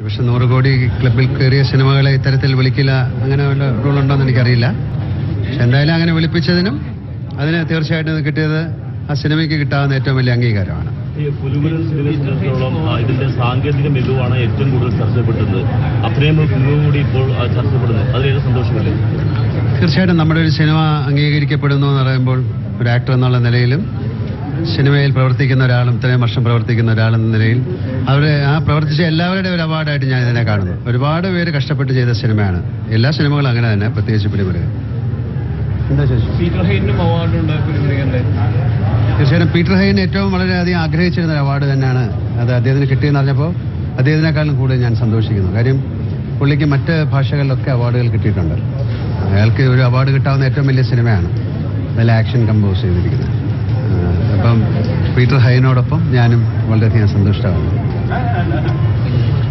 പക്ഷെ നൂറ് കോടി ക്ലബിൽ കയറിയ സിനിമകളെ ഇത്തരത്തിൽ വിളിക്കില്ല അങ്ങനെ വല്ല റൂളുണ്ടോയെന്ന് എനിക്കറിയില്ല പക്ഷെ എന്തായാലും അങ്ങനെ വിളിപ്പിച്ചതിനും അതിന് തീർച്ചയായിട്ടും ഇത് കിട്ടിയത് ആ സിനിമയ്ക്ക് കിട്ടാവുന്ന ഏറ്റവും വലിയ അംഗീകാരമാണ് ഈ പുലിമുരുകൻ സിനിമയെ സംബന്ധിച്ചിടത്തോളം ആ, ഇതിന്റെ സാങ്കേതിക മികവാണ് ഏറ്റവും കൂടുതൽ ചർച്ചപ്പെട്ടത് അത്രയും മികവ് കൂടി ഇപ്പോൾ ആ, ചർച്ചപ്പെടുന്നു അതിലേറെ സന്തോഷമില്ലേ തീർച്ചയായിട്ടും നമ്മുടെ ഒരു സിനിമ അംഗീകരിക്കപ്പെടുന്നു എന്ന് പറയുമ്പോൾ ഒരു ആക്ടർ എന്നുള്ള നിലയിലും സിനിമയിൽ പ്രവർത്തിക്കുന്ന ഒരാളും ഇത്രയും വർഷം പ്രവർത്തിക്കുന്ന ഒരാളെന്ന നിലയിൽ അവർ ആ പ്രവർത്തിച്ച എല്ലാവരുടെയും ഒരു അവാർഡായിട്ട് ഞാൻ ഇതിനെ കാണുന്നു ഒരുപാട് പേര് കഷ്ടപ്പെട്ട് ചെയ്ത സിനിമയാണ് എല്ലാ സിനിമകളും അങ്ങനെ തന്നെ പ്രത്യേകിച്ച് പിടിമുരുകൻ എന്താ ചോദിച്ചു പീറ്റർ ഹൈനും അവാർഡുണ്ട് പുലിമുരുകന്റെ തീർച്ചയായിട്ടും പീറ്റർ ഹൈൻ ഏറ്റവും വളരെയധികം ആഗ്രഹിച്ചിരുന്ന ഒരു അവാർഡ് തന്നെയാണ് അത് അദ്ദേഹത്തിന് കിട്ടിയെന്ന് അറിഞ്ഞപ്പോൾ അദ്ദേഹത്തിനേക്കാളും കൂടുതൽ ഞാൻ സന്തോഷിക്കുന്നു കാര്യം പുള്ളിക്ക് മറ്റ് ഭാഷകളിലൊക്കെ അവാർഡുകൾ കിട്ടിയിട്ടുണ്ട് അയാൾക്ക് ഒരു അവാർഡ് കിട്ടാവുന്ന ഏറ്റവും വലിയ സിനിമയാണ് നല്ല ആക്ഷൻ കമ്പോസ് ചെയ്തിരിക്കുന്നത് ആ, അപ്പം പീറ്റർ ഹൈനോടൊപ്പം ഞാനും വളരെയധികം സന്തുഷ്ടമാണ്